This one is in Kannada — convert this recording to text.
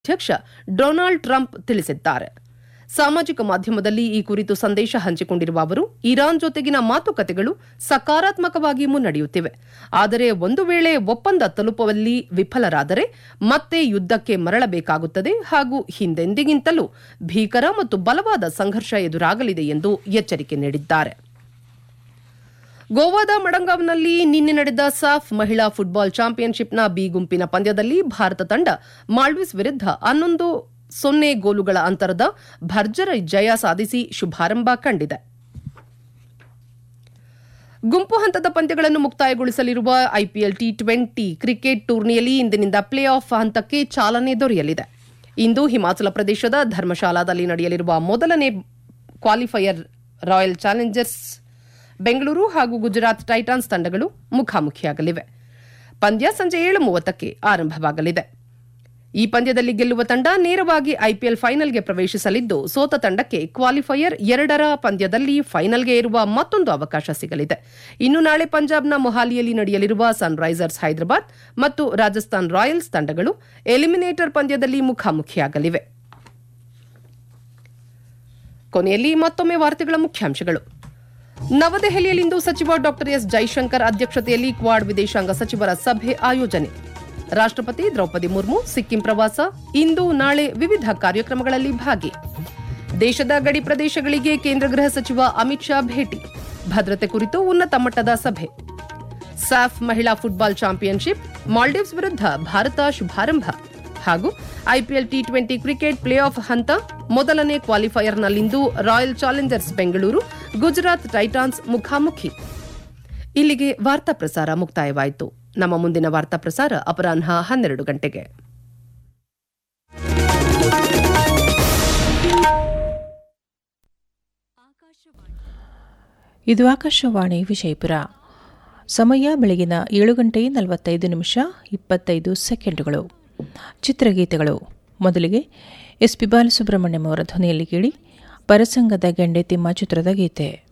ಅಧ್ಯಕ್ಷ ಡೊನಾಲ್ಡ್ ಟ್ರಂಪ್ ತಿಳಿಸಿದ್ದಾರೆ ಸಾಮಾಜಿಕ ಮಾಧ್ಯಮದಲ್ಲಿ ಈ ಕುರಿತು ಸಂದೇಶ ಹಂಚಿಕೊಂಡಿರುವ ಅವರು ಇರಾನ್ ಜೊತೆಗಿನ ಮಾತುಕತೆಗಳು ಸಕಾರಾತ್ಮಕವಾಗಿ ಮುನ್ನಡೆಯುತ್ತಿವೆ ಆದರೆ ಒಂದು ವೇಳೆ ಒಪ್ಪಂದ ತಲುಪುವಲ್ಲಿ ವಿಫಲರಾದರೆ ಮತ್ತೆ ಯುದ್ಧಕ್ಕೆ ಮರಳಬೇಕಾಗುತ್ತದೆ ಹಾಗೂ ಹಿಂದೆಂದಿಗಿಂತಲೂ ಭೀಕರ ಮತ್ತು ಬಲವಾದ ಸಂಘರ್ಷ ಎದುರಾಗಲಿದೆ ಎಂದು ಎಚ್ಚರಿಕೆ ನೀಡಿದ್ದಾರೆ ಗೋವಾದ ಮಡಂಗಾವ್ನಲ್ಲಿ ನಿನ್ನೆ ನಡೆದ ಸಾಫ್ ಮಹಿಳಾ ಫುಟ್ಬಾಲ್ ಚಾಂಪಿಯನ್ಶಿಪ್ನ ಬಿ ಗುಂಪಿನ ಪಂದ್ಯದಲ್ಲಿ ಭಾರತ ತಂಡ ಮಾಲ್ಡೀವ್ಸ್ ವಿರುದ್ಧ ಹನ್ನೊಂದು ಸೊನ್ನೆ ಗೋಲುಗಳ ಅಂತರದ ಭರ್ಜರಿ ಜಯ ಸಾಧಿಸಿ ಶುಭಾರಂಭ ಕಂಡಿದೆ ಗುಂಪು ಹಂತದ ಪಂದ್ಯಗಳನ್ನು ಮುಕ್ತಾಯಗೊಳಿಸಲಿರುವ ಐಪಿಎಲ್ ಟಿ ಟ್ವೆಂಟಿ ಕ್ರಿಕೆಟ್ ಟೂರ್ನಿಯಲ್ಲಿ ಇಂದಿನಿಂದ ಪ್ಲೇ ಆಫ್ ಹಂತಕ್ಕೆ ಚಾಲನೆ ದೊರೆಯಲಿದೆ ಇಂದು ಹಿಮಾಚಲ ಪ್ರದೇಶದ ಧರ್ಮಶಾಲಾದಲ್ಲಿ ನಡೆಯಲಿರುವ ಮೊದಲನೇ ಕ್ವಾಲಿಫೈಯರ್ ರಾಯಲ್ ಚಾಲೆಂಜರ್ಸ್ ಬೆಂಗಳೂರು ಹಾಗೂ ಗುಜರಾತ್ ಟೈಟಾನ್ಸ್ ತಂಡಗಳು ಮುಖಾಮುಖಿಯಾಗಲಿವೆ ಪಂದ್ಯ ಸಂಜೆ ಏಳು ಮೂವತ್ತಕ್ಕೆ ಆರಂಭವಾಗಲಿದೆ ಈ ಪಂದ್ಯದಲ್ಲಿ ಗೆಲ್ಲುವ ತಂಡ ನೇರವಾಗಿ ಐಪಿಎಲ್ ಫೈನಲ್ಗೆ ಪ್ರವೇಶಿಸಲಿದ್ದು ಸೋತ ತಂಡಕ್ಕೆ ಕ್ವಾಲಿಫೈಯರ್ ಎರಡರ ಪಂದ್ಯದಲ್ಲಿ ಫೈನಲ್ಗೆ ಏರುವ ಮತ್ತೊಂದು ಅವಕಾಶ ಸಿಗಲಿದೆ ಇನ್ನು ನಾಳೆ ಪಂಜಾಬ್ನ ಮೊಹಾಲಿಯಲ್ಲಿ ನಡೆಯಲಿರುವ ಸನ್ರೈಸರ್ಸ್ ಹೈದರಾಬಾದ್ ಮತ್ತು ರಾಜಸ್ಥಾನ್ ರಾಯಲ್ಸ್ ತಂಡಗಳು ಎಲಿಮಿನೇಟರ್ ಪಂದ್ಯದಲ್ಲಿ ಮುಖಾಮುಖಿಯಾಗಲಿವೆ ಕೊನೆಯಲ್ಲಿ ಮತ್ತೊಮ್ಮೆ ವಾರ್ತೆಗಳ ಮುಖ್ಯಾಂಶಗಳು ನವದೆಹಲಿಯಲ್ಲಿಂದು ಸಚಿವ ಡಾ ಎಸ್ ಜೈಶಂಕರ್ ಅಧ್ಯಕ್ಷತೆಯಲ್ಲಿ ಕ್ವಾಡ್ ವಿದೇಶಾಂಗ ಸಚಿವರ ಸಭೆ ಆಯೋಜನೆ ರಾಷ್ಟಪತಿ ದ್ರೌಪದಿ ಮುರ್ಮು ಸಿಕ್ಕಿಂ ಪ್ರವಾಸ ಇಂದು ನಾಳೆ ವಿವಿಧ ಕಾರ್ಯಕ್ರಮಗಳಲ್ಲಿ ಭಾಗಿ ದೇಶದ ಗಡಿ ಪ್ರದೇಶಗಳಿಗೆ ಕೇಂದ್ರ ಗೃಹ ಸಚಿವ ಅಮಿತ್ ಶಾ ಭೇಟಿ ಭದ್ರತೆ ಕುರಿತು ಉನ್ನತ ಮಟ್ಟದ ಸಭೆ ಸಾಫ್ ಮಹಿಳಾ ಫುಟ್ಬಾಲ್ ಚಾಂಪಿಯನ್ಶಿಪ್ ಮಾಲ್ಡೀವ್ಸ್ ವಿರುದ್ಧ ಭಾರತ ಶುಭಾರಂಭ ಹಾಗೂ IPL T twenty cricket playoff ಹಂತ ಮೊದಲನೇ ಕ್ವಾಲಿಫೈಯರ್ನಲ್ಲಿಂದು royal challengers Bengaluru Gujarat titans ಮುಖಾಮುಖಿ ಇಲ್ಲಿಗೆ ವಾರ್ತಾ ಪ್ರಸಾರ ಮುಕ್ತಾಯವಾಯಿತು ನಮ್ಮ ಮುಂದಿನ ವಾರ್ತಾ ಪ್ರಸಾರ ಅಪರಾಹ್ನ ಹನ್ನೆರಡು ಗಂಟೆಗೆ ಇದು ಆಕಾಶವಾಣಿ ವಿಜಯಪುರ ಸಮಯ ಬೆಳಗಿನ ಏಳು ಗಂಟೆ ನಲವತ್ತೈದು ನಿಮಿಷ ಇಪ್ಪತ್ತೈದು ಸೆಕೆಂಡುಗಳು ಚಿತ್ರಗೀತೆಗಳು ಮೊದಲಿಗೆ ಎಸ್ ಪಿ ಬಾಲಸುಬ್ರಹ್ಮಣ್ಯಂ ಅವರ ಧ್ವನಿಯಲ್ಲಿ ಕೇಳಿ ಪರಸಂಗದ ಗೆಂಡೆ ತಿಮ್ಮ ಚಿತ್ರದ ಗೀತೆ